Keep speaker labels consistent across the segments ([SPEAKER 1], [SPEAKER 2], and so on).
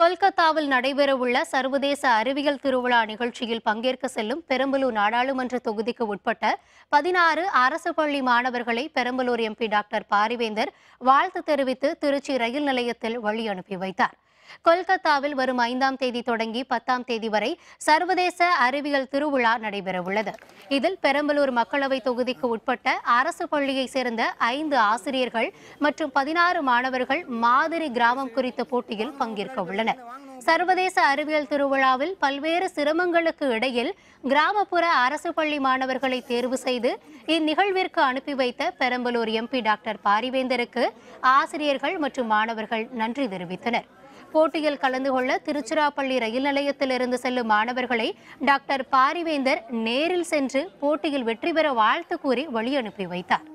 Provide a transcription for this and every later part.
[SPEAKER 1] கொல்கத்தாவில் நடைபெறவுள்ள சர்வதேச அறிவியல் திருவிழா நிகழ்ச்சியில் பங்கேற்க செல்லும் பெரம்பலூர் நாடாளுமன்ற தொகுதிக்கு உட்பட்ட பதினாறு அரசு பள்ளி மாணவர்களை பெரம்பலூர் எம்பி டாக்டர் பாரிவேந்தர் வாழ்த்து தெரிவித்து திருச்சி ரயில் நிலையத்தில் வழி அனுப்பி வைத்தார் கொல்கத்தாவில் வரும் ஐந்தாம் தேதி தொடங்கி பத்தாம் தேதி வரை சர்வதேச அறிவியல் திருவிழா நடைபெறவுள்ளது இதில் பெரம்பலூர் மக்களவை தொகுதிக்கு உட்பட்ட அரசு பள்ளியை சேர்ந்த ஐந்து ஆசிரியர்கள் மற்றும் பதினாறு மாணவர்கள் மாதிரி கிராமம் குறித்த போட்டியில் பங்கேற்க உள்ளனர் சர்வதேச அறிவியல் திருவிழாவில் பல்வேறு சிரமங்களுக்கு இடையில் கிராமப்புற அரசு பள்ளி மாணவர்களை தேர்வு செய்து இந்நிகழ்விற்கு அனுப்பி வைத்த பெரம்பலூர் எம்பி டாக்டர் பாரிவேந்தருக்கு ஆசிரியர்கள் மற்றும் மாணவர்கள் நன்றி தெரிவித்தனர் போட்டியில் கலந்து கொள்ள திருச்சிராப்பள்ளி ரயில் நிலையத்திலிருந்து செல்லும் மாணவர்களை டாக்டர் பாரிவேந்தர் நேரில் சென்று போட்டியில் வெற்றி பெற வாழ்த்து கூறி வழி அனுப்பி வைத்தார்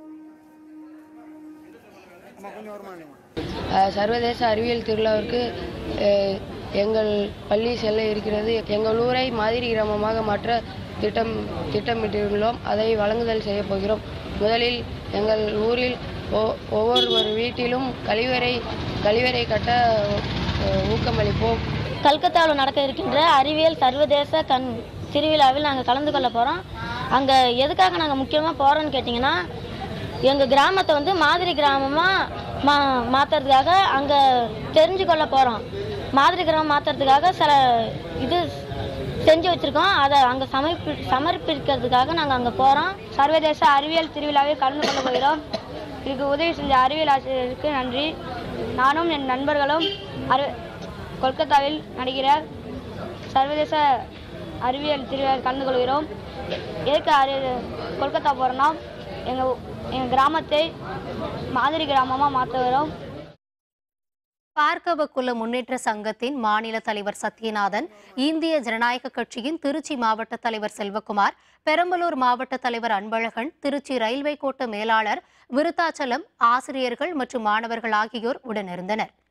[SPEAKER 2] அஹ் சர்வதேச அறிவியல் திருவிழாவிற்கு அஹ், எங்கள் பள்ளி செல்ல இருக்கிறது எங்கள் ஊரை மாதிரி கிராமமாக மாற்ற திட்டம் திட்டமிட்டுள்ளோம் அதை வழங்குதல் செய்ய போகிறோம் முதலில் எங்கள் ஊரில் ஒ- ஒவ்வொரு வீட்டிலும் கழிவறை கழிவறை கட்ட அஹ், ஊக்கமளிப்போம்
[SPEAKER 3] கல்கத்தாவில் நடக்க இருக்கின்ற அறிவியல் சர்வதேச கண் திருவிழாவில் நாங்கள் கலந்து கொள்ள போகிறோம் அங்கே எதுக்காக நாங்கள் முக்கியமாக போகிறோன்னு கேட்டிங்கன்னா எங்கள் கிராமத்தை வந்து மாதிரி கிராமமாக மா மாற்றுறதுக்காக அங்கே தெரிஞ்சு கொள்ள போகிறோம் மாதிரி கிராமம் மாற்றுறதுக்காக சில இது செஞ்சு வச்சுருக்கோம் அதை அங்கே சமர்ப்பி சமர்ப்பிக்கிறதுக்காக நாங்கள் அங்கே போகிறோம் சர்வதேச அறிவியல் திருவிழாவில் கலந்து கொள்ள போகிறோம் இதுக்கு உதவி செஞ்ச அறிவியல் ஆசிரியருக்கு நன்றி நானும் என் நண்பர்களும் அறி கொல்கத்தாவில் நடக்கிற சர்வதேச அறிவியல் திருவிழாவில் கலந்து கொள்கிறோம் எதுக்கு அறி கொல்கத்தா போகிறோன்னா எங்கள் எங்கள் கிராமத்தை மாதிரி கிராமமாக மாற்றுகிறோம்
[SPEAKER 1] பார்க்கவ குல முன்னேற்ற சங்கத்தின் மாநில தலைவர் சத்யநாதன் இந்திய ஜனநாயக கட்சியின் திருச்சி மாவட்ட தலைவர் செல்வகுமார் பெரம்பலூர் மாவட்ட தலைவர் அன்பழகன் திருச்சி ரயில்வே கோட்ட மேலாளர் விருத்தாச்சலம் ஆசிரியர்கள் மற்றும் மாணவர்கள் ஆகியோர் உடனிருந்தனர்